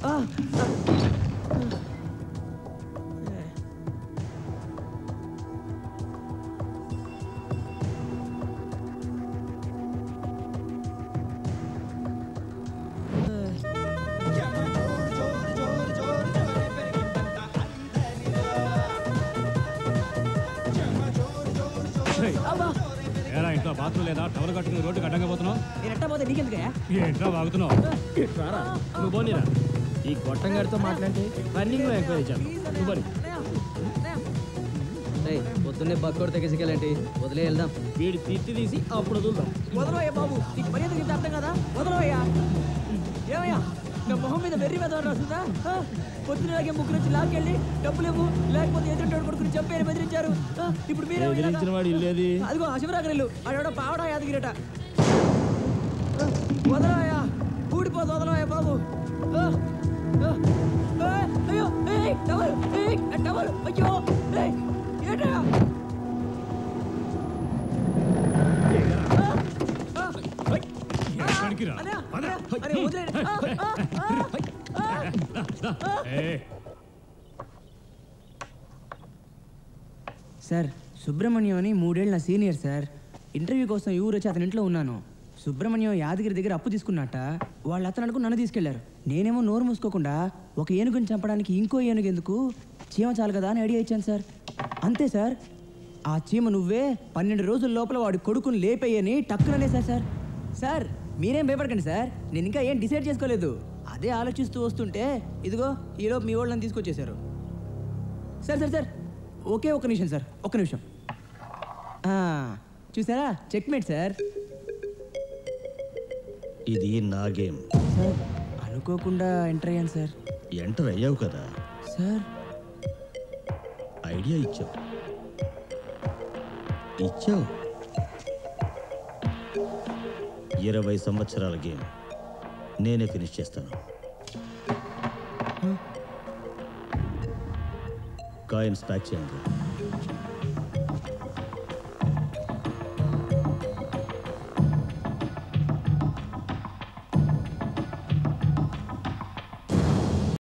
ఏరా ఇంట్లో బాత్రూమ్ లేదా టవర్ కట్టుకుని రోడ్డు కట్టంగా పోతున్నావు నేను ఎట్టా పోతే నీకెందుకయ్యా ఏంట్రా వాగుతున్నావు రారా నువ్వు పోనీరా ఈ గొట్టం గారితో మాట్లాడితే రన్నింగ్ లో ఎంక్వైరీ చేద్దాం నువ్వు పోనీ. పొద్దున్నే బక్కోడు తెగసికెళ్ళండి వదిలే వెళ్దాం వీడి తిత్తి తీసి అప్పుడు వదులుదాం వదలవయ్యా బాబు నీకు మర్యాద కింద అర్థం కదా వదలవయ్యా ఏమయ్యా నా మొహం మీద వెర్రి మీద రాస్తుందా ఆ? పొద్దునలాగే ముగ్గురు వచ్చి లాక్కెళ్ళి డబ్బులు ఇవ్వు లేకపోతే ఎదురుంటాడు కొడుకుని చంపేరు బెదిరించారు ఆ? ఇప్పుడు మీరే బెదిరించిన వాడు ఇల్లేది అదిగో ఆ శివరాగర్ ఇల్లు ఆడెవడో పావడా యాదగిరట ఆ, వదలవయ్యా ఊడిపోదు వదలవయ్యా బాబు ఆ, ఆ, ఆ, అయ్యో ఏయ్, టవల్ ఏయ్, ఆ టవల్ అయ్యో ఏయ్, ఏంటయ్యా ఆ, ఆ, ఎక్కడికి రా అన్నయ్య, పద. అన్నయ్య, అరే వదిలేయండి. ఆ, ఆ, ఆ, ఆ. ఏ, సార్ సుబ్రహ్మణ్యం అని మూడేళ్ళ నా సీనియర్ సార్ ఇంటర్వ్యూ కోసం ఈ ఊరు వచ్చి అతని ఇంట్లో ఉన్నాను సుబ్రహ్మణ్యం యాదగిరి దగ్గర అప్పు తీసుకున్నట్ట వాళ్ళు అతను అనుకుని నన్ను తీసుకెళ్లారు నేనేమో నోరు మూసుకోకుండా ఒక ఏనుగుని చంపడానికి ఇంకో ఏనుగు ఎందుకు చీమ చాలు కదా అని ఐడియా ఇచ్చాను సార్ అంతే సార్ ఆ చీమ నువ్వే పన్నెండు రోజుల లోపల వాడి కొడుకుని లేపేయని టక్కుననే సార్ సార్ సార్ మీరేం భయపడకండి సార్ నేను ఇంకా ఏం డిసైడ్ చేసుకోలేదు అదే ఆలోచిస్తూ వస్తుంటే ఇదిగో ఈలోపు మీ వాళ్ళని తీసుకొచ్చేసారు సార్ సార్ సార్ ఒకే ఒక నిమిషం సార్ ఒక్క నిమిషం ఆ, చూసారా చెక్మేట్ సార్ ఇది నా గేమ్ సార్ అనుకోకుండా ఎంటర్ అయ్యాను సార్ ఎంటర్ అయ్యావు కదా సార్ ఐడియా ఇచ్చావు ఇచ్చావు ఇరవై సంవత్సరాల గేమ్ నేనే ఫినిష్ చేస్తాను కాయిన్స్ ప్యాక్ చేయండి